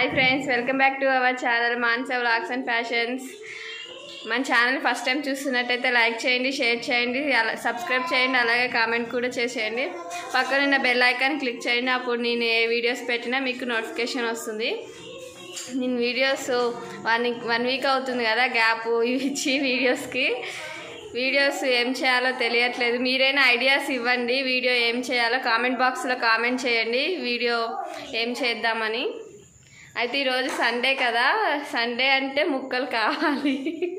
Hi friends welcome back to our channel Mansa vlogs and fashions మన channel first time చూస్తున్నట్టయితే like చేయండి share చేయండి అలా సబ్స్క్రైబ్ చేయండి అలాగే కామెంట్ కూడా చేసేయండి పక్కన ఉన్న బెల్ ఐకాన్ క్లిక్ చేయండి అప్పుడు నేను ఏ వీడియోస్ పెట్టినా మీకు నోటిఫికేషన్ వస్తుంది నేను వీడియోస్ వన్ వన్ వీక్ అవుతుంది కదా గ్యాప్ ఇచ్చి వీడియోస్కి వీడియోస్ ఏం చేయాలో తెలియట్లేదు మీరైనా ఐడియాస్ ఇవ్వండి వీడియో ఏం చేయాలో కామెంట్ బాక్స్లో కామెంట్ చేయండి వీడియో ఏం చేద్దామని అయితే ఈరోజు సండే కదా సండే అంటే ముక్కలు కావాలి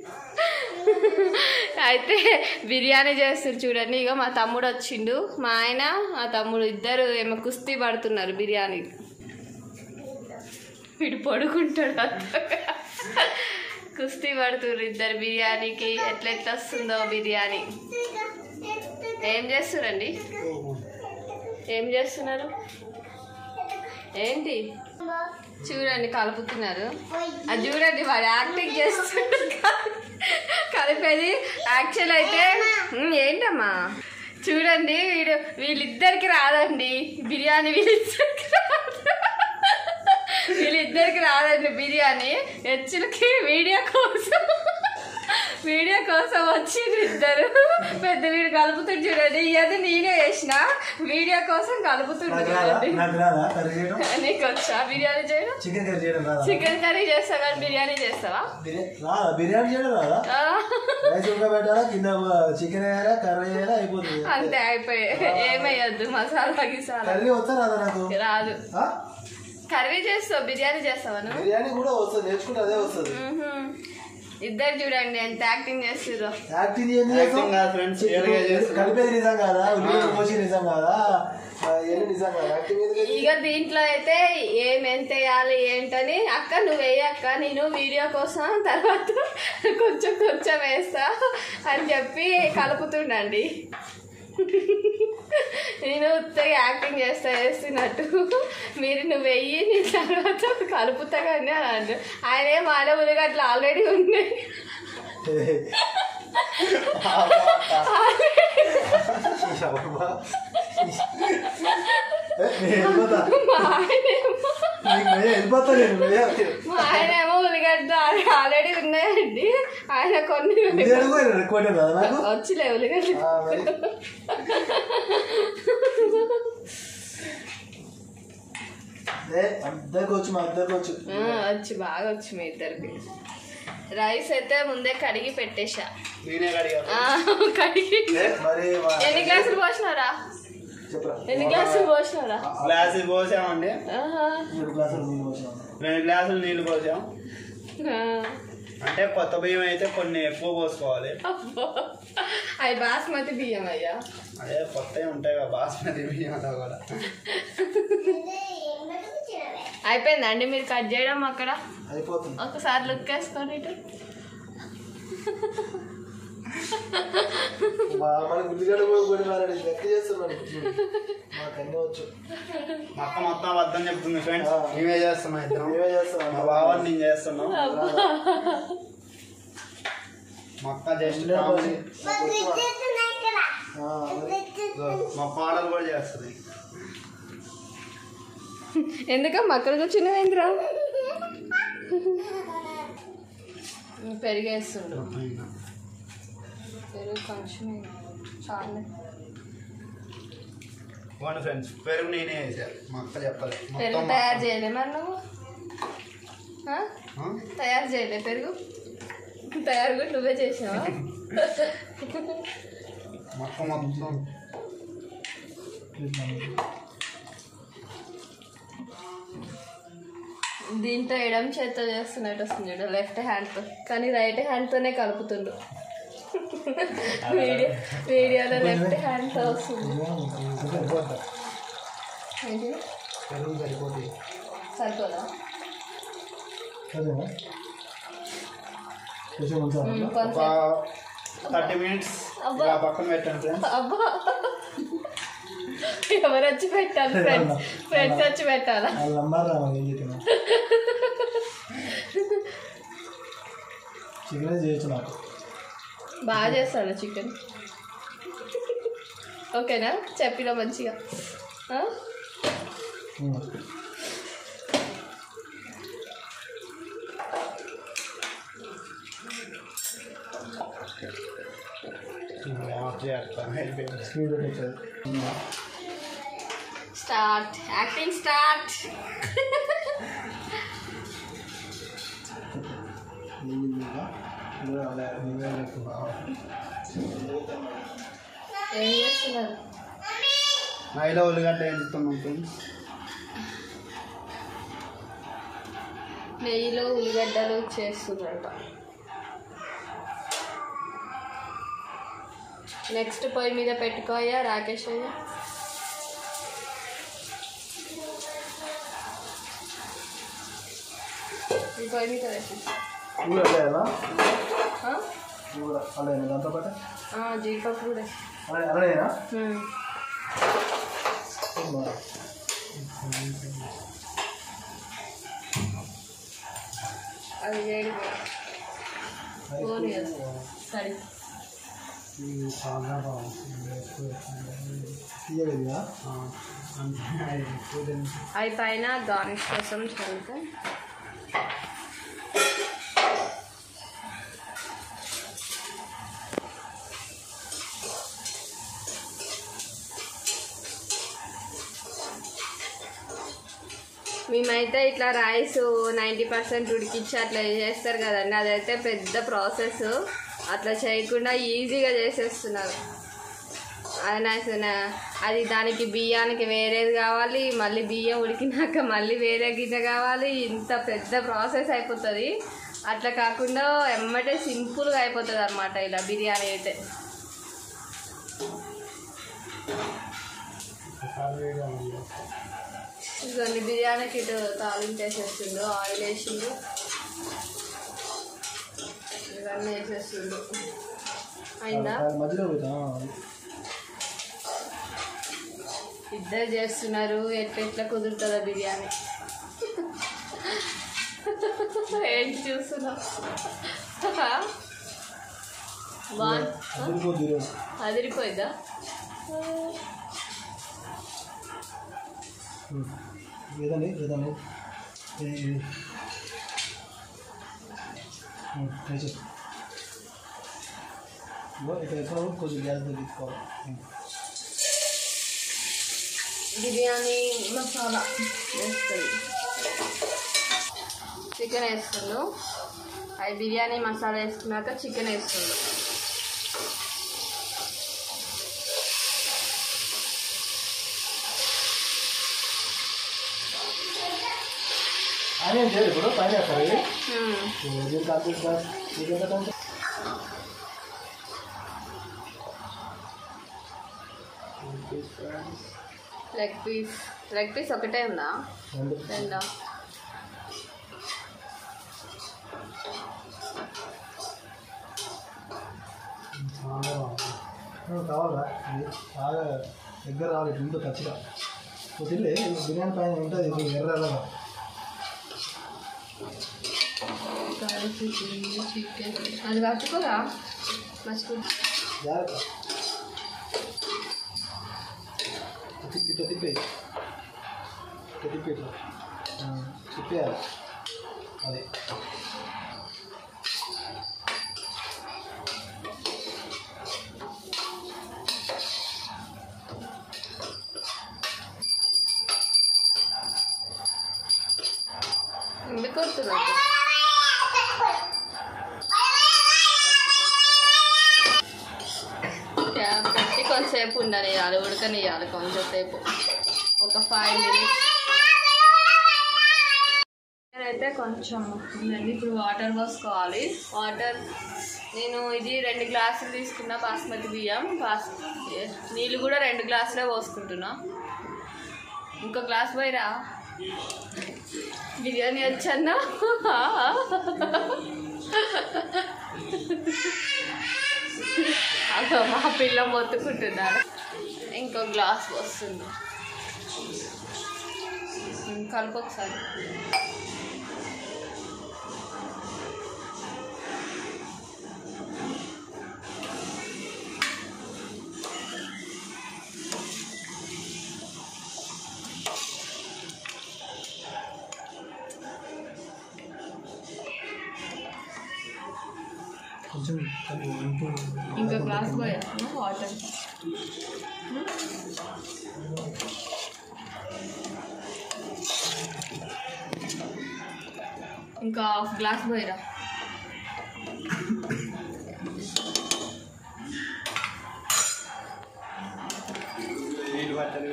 అయితే బిర్యానీ చేస్తారు చూడండి ఇక మా తమ్ముడు వచ్చిండు మా ఆయన మా తమ్ముడు ఇద్దరు ఏమో కుస్తీ పడుతున్నారు బిర్యానీ వీడు పడుకుంటాడు అంతగా. కుస్తీ పడుతున్నారు ఇద్దరు బిర్యానీకి ఎట్లా ఎట్లా వస్తుందో బిర్యానీ ఏం చేస్తురండి ఏం చేస్తున్నారు ఏంటి చూడండి కలుపుతున్నారు అది చూడండి వాడు యాక్టింగ్ చేస్తుంటారు కలిపేది యాక్చువల్ అయితే ఉమ్, ఏంటమ్మా చూడండి వీడు వీళ్ళిద్దరికి రాదండి బిర్యానీ వీళ్ళిద్దరికి రాదు వీళ్ళిద్దరికి రాదండి బిర్యానీ హెచ్చులకి వీడియో కోసం వీడియో కోసం వచ్చిండ్రు ఇద్దరు పెద్ద వీడు కలుపుతుండు చూడండి ఇవన్నీ నేనే చేసిన వీడియో కోసం కలుపుతుండు నాకు రాదా చూడండి నాకు రాదా కర్రీ చేయడం నీకు వచ్చా బిర్యానీ చేయడం చికెన్ కర్రీ చేయడం రాదా చికెన్ కర్రీ చేస్తావా కానీ బిర్యానీ చేస్తావా బిర్యానీ రాదా బిర్యానీ చేయడం రాదా ఆ, రైస్ ఉడకబెట్టాలా కింద చికెన్ వేయాలా కర్రీ వేయాలా అయిపోతుంది అంతే అయిపోయి ఏమయ్యద్దు మసాలా గిసాలా కర్రీ వచ్చా రాదా నాకు రాదు ఆ? కర్రీ చేస్తావు బిర్యానీ చేస్తావా నువ్వు బిర్యానీ కూడా వస్తుంది నేర్చుకుంటే అదే వస్తుంది మ్మ్హ్మ్. ఇద్దరు చూడండి ఎంత యాక్టింగ్ చేస్తుర్రో యాక్టింగ్ ఏంది Acting కాదు friends, real గా చేస్తున్నా. కలిపేది నిజం కాదా ఉల్లిగడ్డ కోసి నిజం కాదా ఆ, ఇవన్నీ నిజం కాదా యాక్టింగ్ ఎందుకు ఇక దీంట్లో అయితే ఏం ఎంత వేయాలి ఏంటని అక్క నువ్వు వేయక్క నేను వీడియో కోసం తర్వాత కొంచెం కొంచెం వేస్తా అని చెప్పి కలుపుతుండండి నేను ఉత్తగా యాక్టింగ్ చేస్తా వేస్తున్నట్టు మీరు నువ్వు వెయ్యి నీ తర్వాత కలుపుతా కానీ అని అంటు ఆయన ఏం ఆడ ఉల్లిగడ్డలు ఆల్రెడీ ఉన్నాయి అబ్బా. ఏ, నేను వెళ్ళిపోతా మా ఆయనేమో నీకు భయం, వెళ్ళిపోతా నేను భయం. మా ఆయన ఏమో ఉల్లిగడ్డ ఆల్రెడీ ఉన్నాయండి ఆయన కొన్ని ఇది అడుగు రికార్డ్ కదా నాకు వచ్చిలే ఉల్లిగడ్డ ఆ, మరి. ఏ, అందరికి వచ్చు మా అందరికి వచ్చు ఆ, వచ్చి బాగా వచ్చి మీ ఇద్దరికి రైస్ అయితే ముందే కడిగి పెట్టేశా నేనే కడిగా ఆ, కడిగి ఏ, మరి మా- ఎన్ని గ్లాసులు పోసినారా చెప్పరా ఎన్ని గ్లాసులు పోసినారా గ్లాసు పోసామండి ఆహా. మూడు గ్లాసులు నీళ్ళు పోసినాను రెండు గ్లాసులు నీళ్లు పోసాం ఆ. అంటే కొత్త బియ్యం అయితే కొన్ని ఎక్కువ పోసుకోవాలి అబ్బో. అవి బాస్మతి బియ్యం అయ్యా అదే కొత్తవి ఉంటాయి కదా బాస్మతి బియ్యంలో కూడా అయిపోయిందండి మీరు కట్ చేయడం అక్కడ అయిపోతుంది ఒకసారి లుక్ వేసుకొని ఇటు మా మనకి ఉల్లిగడ్డ కూడా కూడా మారాడు లెక్క చేస్తున్నాడు మాకు అన్నీ వచ్చు మొత్తం మొత్తం అబద్ధం చెప్తుంది ఫ్రెండ్స్ ఆ. మేమే చేస్తున్నాం ఇద్దరం మేమే చేస్తాం మా బావని నేను చేస్తున్నాం మొక్క జస్ట్ కామెడీ మా పాడలు కూడా చేస్తుంది ఎందుకమ్మా అక్కడ కూర్చున్నవేంద్రా పెరిగేస్తుండు పెరుగు కొంచెం చాలు పోండి ఫ్రెండ్స్ పెరుగు నేనే వేసాను మా అక్క చెప్పాలి పెరుగు మొత్తం తయారు చేయలే మరి నువ్వు ఆ? ఆ? తయారు చేయలే పెరుగు తయారు కూడా నువ్వే చేసావా మొక్క మొత్తం దీంతో ఎడం చేత్తో చేస్తున్నట్టు వస్తుంది చూడు లెఫ్ట్ హ్యాండ్తో కానీ రైట్ హ్యాండ్తోనే కలుపుతుండు వీడియో వీడియోలో లెఫ్ట్ హ్యాండ్తో వస్తుంది సరిపోతా ఏంటి పెరుగు సరిపోతుంది సరిపోదా సరేనా కొంచెం ఉంచాలా? ఉమ్, ఒక కొంచెం థర్టీ మినిట్స్ అబ్బా. ఇలా పక్కన పెట్టండి ఫ్రెండ్స్ అబ్బా ఎవరు వచ్చి పెట్టాలి ఫ్రెండ్స్ ఫ్రెండ్స్ వచ్చి పెట్టాలా వాళ్ళు నమ్మారా మనం ఏం చెప్పినా చికెన్ చేయొచ్చు నాకు బాగా చేస్తాడు చికెన్ ఓకేనా చెప్పిన మంచిగా ఆ? ఉమ్. స్క్రీన్ పెట్టేది స్టార్ట్ యాక్టింగ్ స్టార్ట్ ఏం చేస్తున్నారు నైలో ఉల్లిగడ్డ ఎంచుతున్నాం ఫ్రెండ్స్ నెయ్యిలో ఉల్లిగడ్డలు చేస్తున్నారట నెక్స్ట్ పొయ్యి మీద పెట్టుకోయా రాకేష్ అయ్యా ఈ పొయ్యి మీద పెట్టు కూడా లేదా ఆ? కూడా అలాగే దాంతో పాటు ఆ, జీడిపప్పు కూడా అలాగే అలాగేనా ఉమ్. అది వేడి పోనీ సరే తీయలేదుగా అవి పైన గార్నిష్ కోసం చల్లితే మేమైతే ఇట్లా రైస్ నైంటీ పర్సెంట్ ఉడికించి అట్లా చేస్తారు కదండి అదైతే పెద్ద ప్రాసెస్ అట్లా చేయకుండా ఈజీగా చేసేస్తున్నారు అది నాకు నా- అది దానికి బియ్యానికి వేరేది కావాలి మళ్ళీ బియ్యం ఉడికినాక మళ్ళీ వేరే గిన్నె కావాలి ఇంత పెద్ద ప్రాసెస్ అయిపోతుంది అట్లా కాకుండా ఎమ్మటే సింపుల్గా అయిపోతుంది అనమాట ఇలా బిర్యానీ అయితే ఇవన్నీ బిర్యానీకి ఇటు తాలింపు వేసేస్తుండు ఆయిల్ వేసిండు ఇవన్నీ వేసేస్తుండు అయిందా మధ్యలో పోతా ఇద్దరు చేస్తున్నారు ఎట్లా ఎట్లా కుదురుతుందో బిర్యానీ ఏంటి చూస్తున్నావు బాగుంది అదిరిపోద్ది ఈరోజు అదిరిపోయిందా ఏదండి ఏదండి ఇది ఇది వేసి ఇక్కడ ఎక్కడ కొంచెం గ్యాస్ తగ్గించుకోవాలి బిర్యానీ మసాలా వేస్తుంది చికెన్ వేస్తుండు అది బిర్యానీ మసాలా వేసుకున్నాక చికెన్ వేస్తుండు ఆయన ఏం చేయరు ఇప్పుడు పైన వేస్తారు ఇది హ్మ్. దీనికి అర్థం సార్ మీకు ఎంత time leg piece leg piece ఒకటే ఉందా రెండు రెండా నువ్వు కావాలా ఇది బాగా దగ్గర రావాలి ముందు ఖచ్చితంగా నువ్వు తిల్లి బిర్యానీ పైన ఉంటుంది ఇది ఎర్ర ఎర్రగా చికెన్ అది పట్టుకోరా మర్చిపో జాగ్రత్త తిప్పి ఇట్లా తిప్పి ఇట్లా తిప్పి ఇట్లా ఆ, తిప్పేయాలి అది ఎందుకు వస్తున్నా క్యాప్ పెట్టి కొంతసేపు ఉండనియాలి ఉడకనియాలి కొంచెంసేపు ఒక ఫైవ్ మినిట్స్ అయితే కొంచెం ఉందండి ఇప్పుడు వాటర్ పోసుకోవాలి వాటర్ నేను ఇది రెండు గ్లాసులు తీసుకున్నా బాస్మతి బియ్యం బాస్ నీళ్ళు కూడా రెండు గ్లాసులే పోసుకుంటున్నా ఇంకో గ్లాస్ పోయిరా బిర్యానీ వచ్చన్నా అదో మా పిల్ల మొత్తుకుంటున్నాడు ఇంకో గ్లాస్ వస్తుంది కలుపు ఒకసారి కొంచెం కలిపి ఇంకో ఇంకా గ్లాస్ పోయాను వాటర్ ఇంకా హాఫ్ గ్లాస్ పోయిరా నీళ్ళు పట్టాలి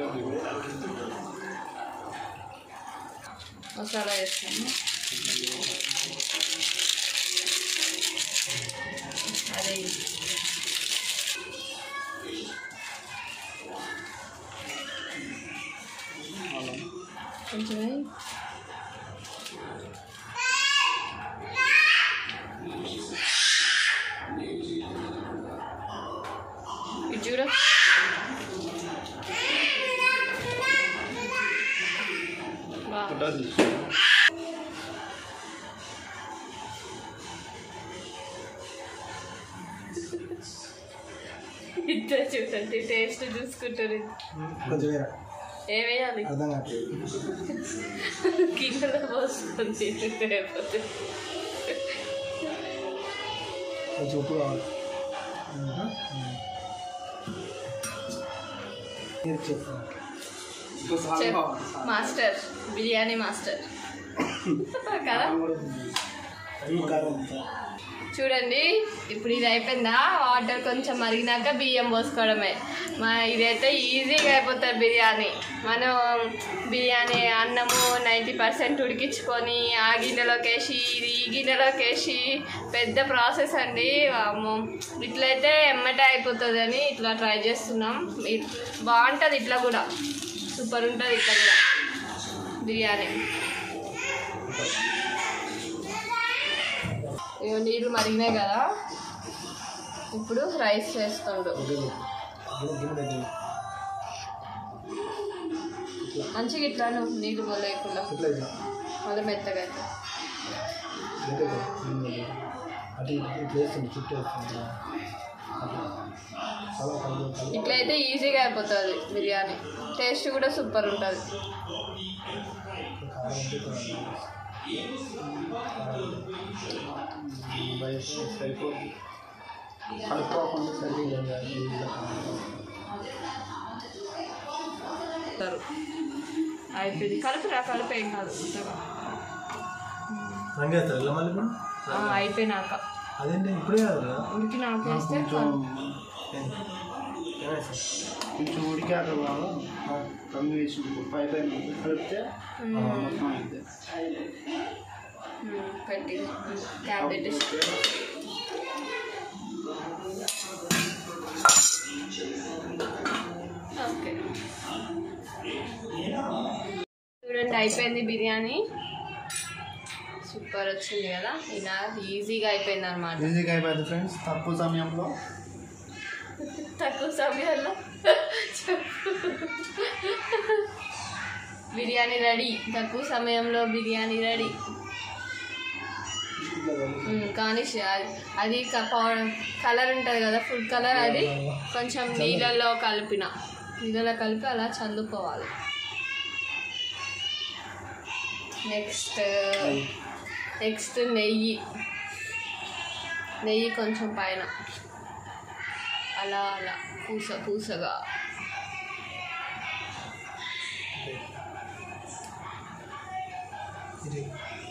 మసాలా వేస్తాను అదే కొంచెం వేయి. ఇటు చూడు బా ఉంటుంది ఇద్దరు చూడండి టేస్ట్ చూసుకుంటారు కొంచెం వేరే ఏమేయాలి అర్థం కావట్లేదు గిన్నెలో పోసుకొని లేకపోతే కొంచెం ఉప్పు కావాలి మీరు చెప్తాను చెఫ్ మాస్టర్ బిర్యానీ మాస్టర్ కదా కారం చూడండి ఇప్పుడు ఇది అయిపోయిందా వాటర్ కొంచెం మరిగినాక బియ్యం పోసుకోవడమే మా ఇదైతే ఈజీగా అయిపోతుంది బిర్యానీ మనం బిర్యానీ అన్నము నైంటీ పర్సెంట్ ఉడికించుకొని ఆ గిన్నెలోకి వేసి ఇది ఈ గిన్నెలోకి వేసి పెద్ద ప్రాసెస్ అండి వామ్మో. ఇట్లయితే ఎమ్మటే అయిపోతుంది అని ఇట్లా ట్రై చేస్తున్నాం ఇ- బాగుంటుంది ఇట్లా కూడా సూపర్ ఉంటుంది ఇట్లా కూడా బిర్యానీ ఇవి నీళ్ళు మరిగినాయి కదా ఇప్పుడు రైస్ చేస్తుండు గిన్నె దగ్గర మంచిగా ఇట్లా నువ్వు నీళ్ళు పోలేకుండా ఎట్లా ఇట్లా మళ్ళీ మెత్తగా అయితే. దగ్గర గిన్నె దగ్గర అటు ఇటు ఇట్లా వేస్తుంది చుట్టూ వేస్తుంది అట్లా చాలా కలుపు కలుపు ఇట్లయితే ఈజీగా అయిపోతుంది బిర్యానీ టేస్ట్ కూడా సూపర్ ఉంటుంది కారం ఉంటే కొంచెం బయట సరిపోతుంది కలుపుకోకుండా సరిగ్గా సరే. అయిపోయింది కలుపురా కలిపి ఏం కాదు కొత్తగా. రంగేస్తారు ఇలా మళ్ళీ ఇప్పుడు ఆ, అయిపోయినాక అదేంటి ఇప్పుడే కాదు కదా ఉడికి నాకు వేస్తే ఏమైంది కొంచెం ఉడికాక బాగా కమ్మి వేసి పై పైన కలిపితే మొత్తం అయితే పెట్టి క్యాబెట్ ఓకే చూడండి అయిపోయింది బిర్యానీ సూపర్ వచ్చింది కదా ఇలా ఈజీగా అయిపోయింది అనమాట ఈజీగా అయిపోయింది ఫ్రెండ్స్ తక్కువ సమయంలో తక్కువ సమయంలో బిర్యానీ రెడీ తక్కువ సమయంలో బిర్యానీ రెడీ కానీ అది పౌడర్ కలర్ ఉంటుంది కదా ఫుడ్ కలర్ అది కొంచెం నీళ్ళలో కలిపిన నీళ్ళలో కలిపి అలా చల్లుకోవాలి నెక్స్ట్ నెక్స్ట్ నెయ్యి నెయ్యి కొంచెం పైన అలా అలా పూస పూసగా ఇది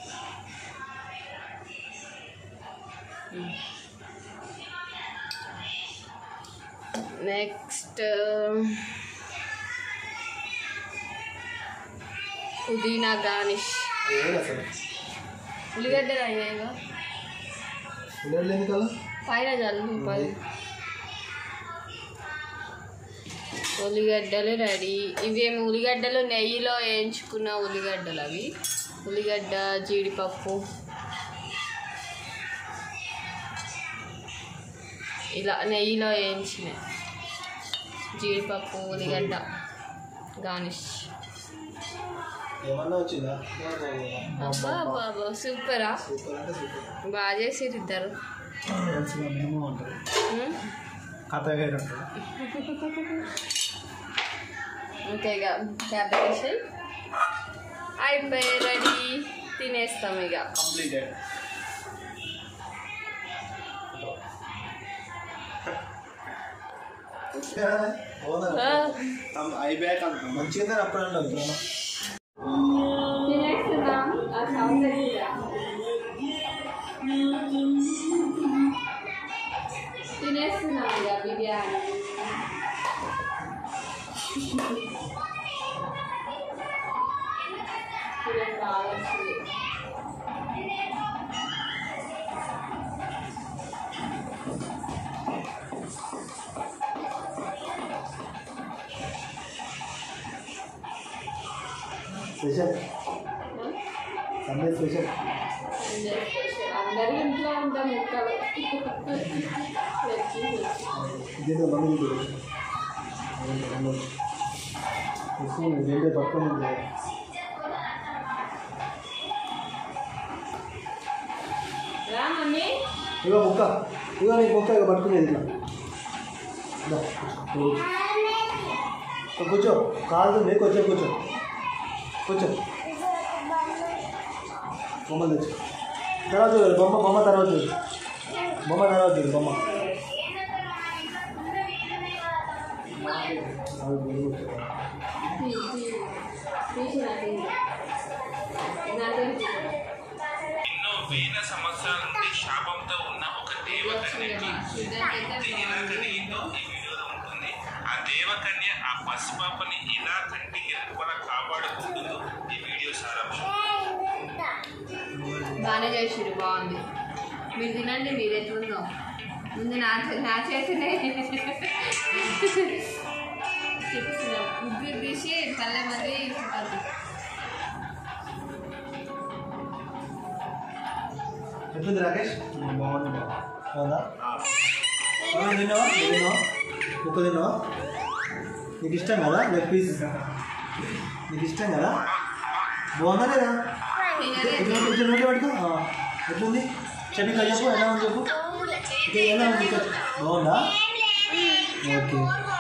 నెక్స్ట్ పుదీనా గార్నిష్ ఏది అసలు ఉల్లిగడ్డలు అయ్యాయిగా ఉల్లిగడ్డలు లేదు కదా పైన చల్లు పది ఉల్లిగడ్డలు రెడీ ఇవేమి ఉల్లిగడ్డలు నెయ్యిలో వేయించుకున్న ఉల్లిగడ్డలు అవి ఉల్లిగడ్డ జీడిపప్పు ఇలా నెయ్యిలో వేయించినాయి జీడిపప్పు ఉల్లిగడ్డ గార్నిష్ ఏమన్నా వచ్చిందా అబ్బా బాబా సూపరా సూపర్ అంటే సూపర్ బాగా చేసిర్రు ఇద్దరు మంచిగా మేము ఉంటుంది ఉమ్. కథ వేరే ఉంటుంది ఇంకా ఇక క్యాబేజ్ వేసి అయిపోయి రెడీ తినేస్తాం ఇక కంప్లీటెడ్ అవునా ఐ బ్యాక్ అంటాం మంచిగా అప్పుడు అంటాం తినేస్తున్నాం ఆ సౌండ్ తెలీదా? తినేస్తున్నాం ఇక బిర్యానీ చూడండి, బాగా వచ్చింది. Special Sunday special Sunday special. అందరూ ఇంట్లో ఉంటాం ముక్కలు తెచ్చి ఇదేదో మమ్మీ ఎక్కువ వేరే పక్కన ఉంది రా మమ్మీ ఇగో ముక్క ఇగో నీకు ముక్క ఇక పట్టుకునేది ఇట్లా దా, కూర్చో. ఇక కూర్చో కాదు నీకు వచ్చా కూర్చో కూర్చో బొమ్మలు తెచ్చు తర్వాత చూడు, బొమ్మ బొమ్మ తర్వాత చూడు. బొమ్మ తర్వాత చూడు, బొమ్మ అది బొమ్మ కూర్చో. తీ- తీ- తీసిన తీ. నాకేం తెలియదు. ఎన్నో వేల సంవత్సరాల నుండి శాపంతో ఉన్న ఒక దేవకన్యకి చూడ్డానికైతే ఎలా బాగుంది. కలిగిందో ఈ వీడియోలో ఉంటుంది ఆ దేవకన్య ఆ పసిపాపని ఎలా కంటికి రెప్పలా కాపాడుకుంటుందో ఈ వీడియో సారాంశం బాగానే చేసిరు బాగుంది మీరు తినండి మీరు ఎట్లుందో ముందు నా చే- నా చేతినే చెప్తున్నాను ముగ్గురు తీసి పల్లె మంది అది. ఎట్లుంది రాకేష్ బాగుంది అవునా అవును తిన్నావా నువ్వు తిన్నావా ముక్క తిన్నావా నీకు ఇష్టం కదా లెగ్ పీస్ నీకు ఇష్టం కదా బాగుందా లేదా తినలే. ఇట్లా ఇట్లా నోట్లో పెట్టుకో ఆ, ఎట్లుంది చెప్పి ఇక్కడ చెప్పు ఎలా ఉంది చెప్పు ఇక్కడ ఎలా ఉంది ఇక్కడ చెప్పు. బాగుందా ఓకే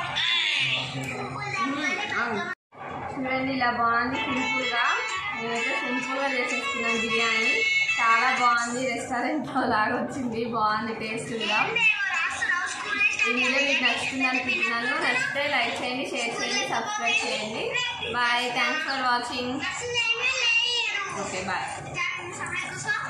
అవును. చూడండి ఇలా బాగుంది సింపుల్గా నేనైతే సింపుల్గా చేసేసుకున్నాను బిర్యానీ చాలా బాగుంది రెస్టారెంట్లో లాగా వచ్చింది బాగుంది టేస్ట్ కూడా ఈ వీడియో మీకు నచ్చుతుంది అనుకుంటున్నాను నచ్చితే లైక్ చేయండి షేర్ చేయండి సబ్స్క్రైబ్ చేయండి bye thanks for watching okay bye Sabe o que eu sou?